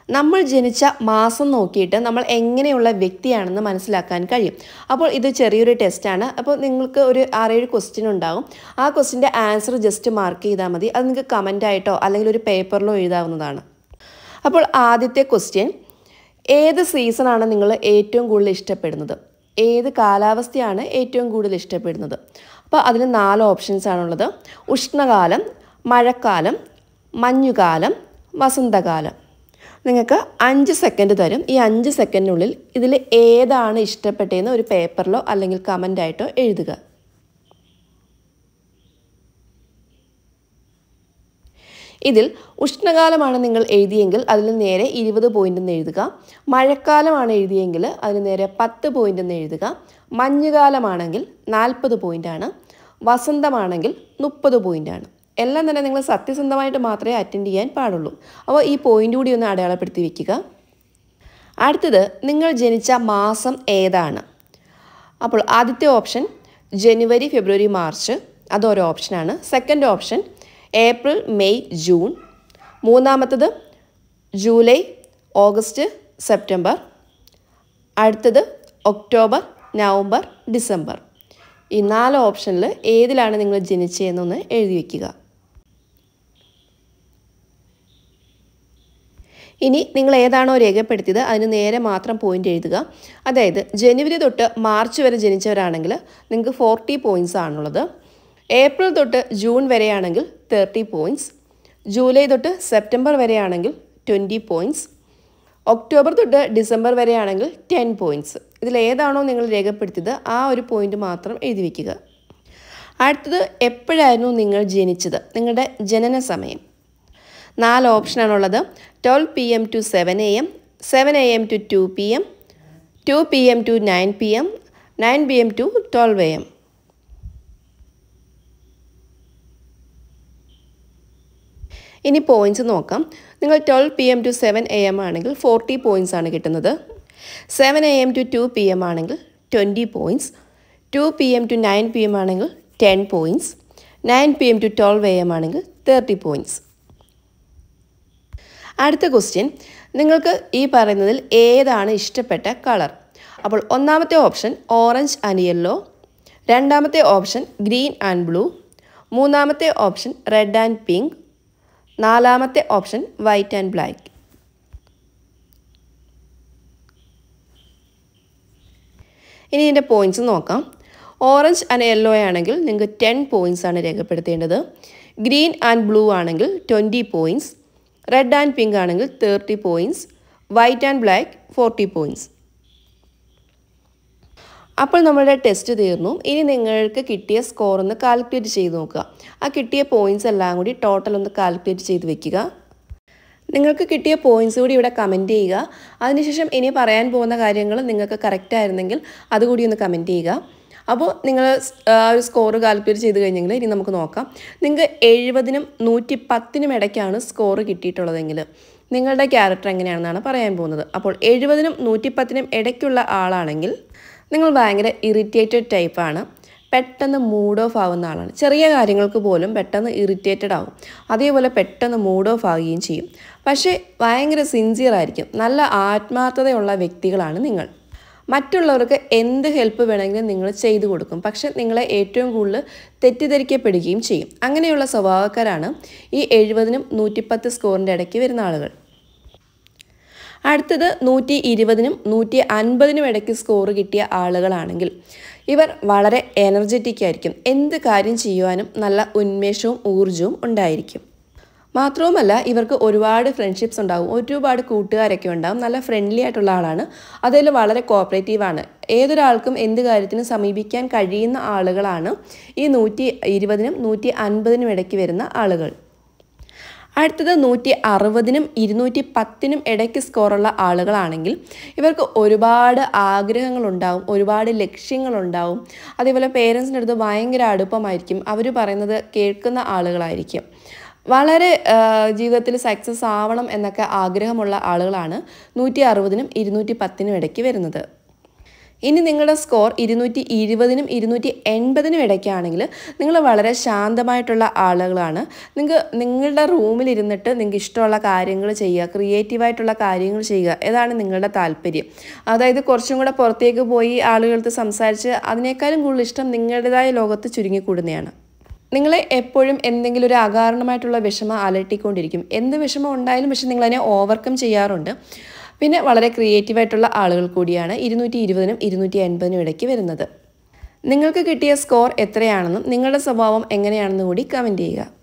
നമ്മൾ ജനിച്ച മാസം നോക്കിയിട്ട് നമ്മൾ എങ്ങനെയുള്ള വ്യക്തിയാണെന്ന് മനസ്സിലാക്കാൻ കഴിയും അപ്പോൾ ഇത് ചെറിയൊരു ടെസ്റ്റാണ് അപ്പോൾ നിങ്ങൾക്ക് ഒരു ആറേഴ് ക്വസ്റ്റ്യൻ ഉണ്ടാവും ആ ക്വസ്റ്റ്യൻ്റെ ആൻസർ ജസ്റ്റ് മാർക്ക് ചെയ്താൽ മതി അത് നിങ്ങൾക്ക് കമൻ്റ് ആയിട്ടോ അല്ലെങ്കിൽ ഒരു പേപ്പറിലോ എഴുതാവുന്നതാണ് അപ്പോൾ ആദ്യത്തെ ക്വസ്റ്റ്യൻ ഏത് സീസണാണ് നിങ്ങൾ ഏറ്റവും കൂടുതൽ ഇഷ്ടപ്പെടുന്നത് ഏത് കാലാവസ്ഥയാണ് ഏറ്റവും കൂടുതൽ ഇഷ്ടപ്പെടുന്നത് അപ്പോൾ അതിന് നാല് ഓപ്ഷൻസ് ആണുള്ളത് ഉഷ്ണകാലം മഴക്കാലം മഞ്ഞുകാലം വസന്തകാലം നിങ്ങൾക്ക് അഞ്ച് സെക്കൻഡ് തരും ഈ അഞ്ച് സെക്കൻഡിനുള്ളിൽ ഇതിൽ ഏതാണ് ഇഷ്ടപ്പെട്ടതെന്ന് ഒരു പേപ്പറിലോ അല്ലെങ്കിൽ കമൻ്റായിട്ടോ എഴുതുക ഇതിൽ ഉഷ്ണകാലമാണ് നിങ്ങൾ എഴുതിയെങ്കിൽ അതിന് നേരെ ഇരുപത് പോയിന്റ് എന്ന് എഴുതുക മഴക്കാലമാണ് എഴുതിയെങ്കിൽ അതിന് നേരെ പത്ത് പോയിന്റ് എന്ന് എഴുതുക മഞ്ഞുകാലമാണെങ്കിൽ നാൽപ്പത് പോയിൻ്റാണ് വസന്തമാണെങ്കിൽ മുപ്പത് പോയിൻ്റാണ് എല്ലാം തന്നെ നിങ്ങൾ സത്യസന്ധമായിട്ട് മാത്രമേ അറ്റൻഡ് ചെയ്യാൻ പാടുള്ളൂ അപ്പോൾ ഈ പോയിന്റ് കൂടി ഒന്ന് അടയാളപ്പെടുത്തി വെക്കുക അടുത്തത് നിങ്ങൾ ജനിച്ച മാസം ഏതാണ് അപ്പോൾ ആദ്യത്തെ ഓപ്ഷൻ ജനുവരി ഫെബ്രുവരി മാർച്ച് അതൊരു ഓപ്ഷനാണ് second option April May June മൂന്നാമത്തത് ജൂലൈ ഓഗസ്റ്റ് സെപ്റ്റംബർ അടുത്തത് ഒക്ടോബർ നവംബർ ഡിസംബർ ഈ നാല് ഓപ്ഷനിൽ ഏതിലാണ് നിങ്ങൾ ജനിച്ചതെന്നൊന്ന് എഴുതി വയ്ക്കുക ഇനി നിങ്ങൾ ഏതാണോ രേഖപ്പെടുത്തിയത് അതിന് നേരെ മാത്രം പോയിന്റ് എഴുതുക അതായത് ജനുവരി തൊട്ട് മാർച്ച് വരെ ജനിച്ചവരാണെങ്കിൽ നിങ്ങൾക്ക് ഫോർട്ടി പോയിൻറ്റ്സ് ആണുള്ളത് ഏപ്രിൽ തൊട്ട് ജൂൺ വരെയാണെങ്കിൽ തേർട്ടി പോയിൻറ്റ്സ് ജൂലൈ തൊട്ട് സെപ്റ്റംബർ വരെയാണെങ്കിൽ ട്വൻറ്റി പോയിൻറ്റ്സ് ഒക്ടോബർ തൊട്ട് ഡിസംബർ വരെയാണെങ്കിൽ ടെൻ പോയിൻറ്റ്സ് ഇതിൽ ഏതാണോ നിങ്ങൾ രേഖപ്പെടുത്തിയത് ആ ഒരു പോയിന്റ് മാത്രം എഴുതി വയ്ക്കുക അടുത്തത് എപ്പോഴായിരുന്നു നിങ്ങൾ ജനിച്ചത് നിങ്ങളുടെ ജനന സമയം നാല് ഓപ്ഷനാണുള്ളത് twelve P M to seven A M seven A M to two P M two P M to nine P M nine P M to twelve A M ഇനി പോയിൻറ്റ്സ് നോക്കാം നിങ്ങൾ twelve P M to seven A M ആണെങ്കിൽ forty points ആണ് കിട്ടുന്നത് seven A M to two P M ആണെങ്കിൽ twenty points two P M to nine P M ആണെങ്കിൽ ten points nine P M to twelve A M ആണെങ്കിൽ thirty points അടുത്ത question നിങ്ങൾക്ക് ഈ പറയുന്നതിൽ ഏതാണ് ഇഷ്ടപ്പെട്ട കളർ അപ്പോൾ ഒന്നാമത്തെ ഓപ്ഷൻ ഓറഞ്ച് ആൻഡ് യെല്ലോ രണ്ടാമത്തെ ഓപ്ഷൻ ഗ്രീൻ ആൻഡ് ബ്ലൂ മൂന്നാമത്തെ ഓപ്ഷൻ റെഡ് ആൻഡ് പിങ്ക് നാലാമത്തെ ഓപ്ഷൻ വൈറ്റ് ആൻഡ് ബ്ലാക്ക് ഇനി ഇതിൻ്റെ പോയിൻറ്റ്സ് നോക്കാം ഓറഞ്ച് ആൻഡ് യെല്ലോ ആണെങ്കിൽ നിങ്ങൾക്ക് ടെൻ പോയിൻറ്റ്സ് ആണ് രേഖപ്പെടുത്തേണ്ടത് ഗ്രീൻ ആൻഡ് ബ്ലൂ ആണെങ്കിൽ twenty points red and pink ആണെങ്കിൽ thirty points white and black forty points അപ്പോൾ നമ്മളുടെ ടെസ്റ്റ് തീർന്നു ഇനി നിങ്ങൾക്ക് കിട്ടിയ സ്കോർ ഒന്ന് കാൽക്കുലേറ്റ് ചെയ്ത് നോക്കുക ആ കിട്ടിയ പോയിൻറ്റ്സ് എല്ലാം കൂടി ടോട്ടൽ ഒന്ന് കാൽക്കുലേറ്റ് ചെയ്ത് വെക്കുക നിങ്ങൾക്ക് കിട്ടിയ പോയിൻറ്റ്സ് കൂടി ഇവിടെ കമൻറ്റ് ചെയ്യുക അതിനുശേഷം ഇനി പറയാൻ പോകുന്ന കാര്യങ്ങൾ നിങ്ങൾക്ക് കറക്റ്റ് ആയിരുന്നെങ്കിൽ അതുകൂടി ഒന്ന് കമൻറ്റ് ചെയ്യുക അപ്പോൾ നിങ്ങൾ ആ ഒരു സ്കോർ കാൽക്കുലേറ്റ് ചെയ്ത് കഴിഞ്ഞെങ്കിൽ ഇനി നമുക്ക് നോക്കാം നിങ്ങൾക്ക് എഴുപതിനും നൂറ്റി പത്തിനും ഇടയ്ക്കാണ് സ്കോർ കിട്ടിയിട്ടുള്ളതെങ്കിൽ നിങ്ങളുടെ ക്യാരക്ടർ എങ്ങനെയാണെന്നാണ് പറയാൻ പോകുന്നത് അപ്പോൾ എഴുപതിനും നൂറ്റിപ്പത്തിനും ഇടയ്ക്കുള്ള ആളാണെങ്കിൽ നിങ്ങൾ ഭയങ്കര ഇറിറ്റേറ്റഡ് ടൈപ്പാണ് പെട്ടെന്ന് മൂഡ് ഓഫ് ആവുന്ന ആളാണ് ചെറിയ കാര്യങ്ങൾക്ക് പോലും പെട്ടെന്ന് ഇറിറ്റേറ്റഡ് ആവും അതേപോലെ പെട്ടെന്ന് മൂഡ് ഓഫ് ആവുകയും ചെയ്യും പക്ഷേ ഭയങ്കര സിൻസിയർ ആയിരിക്കും നല്ല ആത്മാർത്ഥതയുള്ള വ്യക്തികളാണ് നിങ്ങൾ മറ്റുള്ളവർക്ക് എന്ത് ഹെൽപ്പ് വേണമെങ്കിലും നിങ്ങൾ ചെയ്തു കൊടുക്കും പക്ഷെ നിങ്ങളെ ഏറ്റവും കൂടുതൽ തെറ്റിദ്ധരിക്കപ്പെടുകയും ചെയ്യും അങ്ങനെയുള്ള സ്വഭാവക്കാരാണ് ഈ എഴുപതിനും നൂറ്റിപ്പത്ത് സ്കോറിൻ്റെ ഇടയ്ക്ക് വരുന്ന ആളുകൾ അടുത്തത് നൂറ്റി ഇരുപതിനും നൂറ്റി അൻപതിനും ഇടയ്ക്ക് സ്കോർ കിട്ടിയ ആളുകളാണെങ്കിൽ ഇവർ വളരെ എനർജറ്റിക് ആയിരിക്കും എന്ത് കാര്യം ചെയ്യുവാനും നല്ല ഉന്മേഷവും ഊർജവും ഉണ്ടായിരിക്കും മാത്രവുമല്ല ഇവർക്ക് ഒരുപാട് ഫ്രണ്ട്ഷിപ്സ് ഉണ്ടാവും ഒരുപാട് കൂട്ടുകാരൊക്കെ ഉണ്ടാവും നല്ല ഫ്രണ്ട്ലി ആയിട്ടുള്ള ആളാണ് അതിൽ വളരെ കോപ്പറേറ്റീവാണ് ഏതൊരാൾക്കും എന്ത് കാര്യത്തിനും സമീപിക്കാൻ കഴിയുന്ന ആളുകളാണ് ഈ നൂറ്റി ഇരുപതിനും നൂറ്റി അൻപതിനും ഇടയ്ക്ക് വരുന്ന ആളുകൾ അടുത്തത് നൂറ്റി അറുപതിനും ഇരുന്നൂറ്റി പത്തിനും ഇടയ്ക്ക് സ്കോറുള്ള ആളുകളാണെങ്കിൽ ഇവർക്ക് ഒരുപാട് ആഗ്രഹങ്ങളുണ്ടാവും ഒരുപാട് ലക്ഷ്യങ്ങളുണ്ടാവും അതേപോലെ പേരൻസിൻ്റെ അടുത്ത് ഭയങ്കര അടുപ്പമായിരിക്കും അവർ പറയുന്നത് കേൾക്കുന്ന ആളുകളായിരിക്കും വളരെ ജീവിതത്തിൽ സക്സസ് ആവണം എന്നൊക്കെ ആഗ്രഹമുള്ള ആളുകളാണ് നൂറ്റി അറുപതിനും ഇരുന്നൂറ്റി പത്തിനും ഇടയ്ക്ക് വരുന്നത് ഇനി നിങ്ങളുടെ സ്കോർ ഇരുന്നൂറ്റി ഇരുപതിനും ഇരുന്നൂറ്റി എൺപതിനും ഇടയ്ക്കാണെങ്കിൽ നിങ്ങൾ വളരെ ശാന്തമായിട്ടുള്ള ആളുകളാണ് നിങ്ങൾക്ക് നിങ്ങളുടെ റൂമിലിരുന്നിട്ട് നിങ്ങൾക്ക് ഇഷ്ടമുള്ള കാര്യങ്ങൾ ചെയ്യുക ക്രിയേറ്റീവായിട്ടുള്ള കാര്യങ്ങൾ ചെയ്യുക ഇതാണ് നിങ്ങളുടെ താല്പര്യം അതായത് കുറച്ചും കൂടെ പുറത്തേക്ക് പോയി ആളുകൾക്ക് സംസാരിച്ച് അതിനേക്കാളും കൂടുതൽ ഇഷ്ടം നിങ്ങളുടേതായ ലോകത്ത് ചുരുങ്ങിക്കൂടുന്നതാണ് നിങ്ങളെ എപ്പോഴും എന്തെങ്കിലും ഒരു അകാരണമായിട്ടുള്ള വിഷമം അലട്ടിക്കൊണ്ടിരിക്കും എന്ത് വിഷമം ഉണ്ടായാലും പക്ഷെ നിങ്ങളതിനെ ഓവർകം ചെയ്യാറുണ്ട് പിന്നെ വളരെ ക്രിയേറ്റീവായിട്ടുള്ള ആളുകൾ കൂടിയാണ് ഇരുന്നൂറ്റി ഇരുപതിനും ഇരുന്നൂറ്റി എൺപതിനും ഇടയ്ക്ക് വരുന്നത് നിങ്ങൾക്ക് കിട്ടിയ സ്കോർ എത്രയാണെന്നും നിങ്ങളുടെ സ്വഭാവം എങ്ങനെയാണെന്നും കൂടി കമൻറ്റ് ചെയ്യുക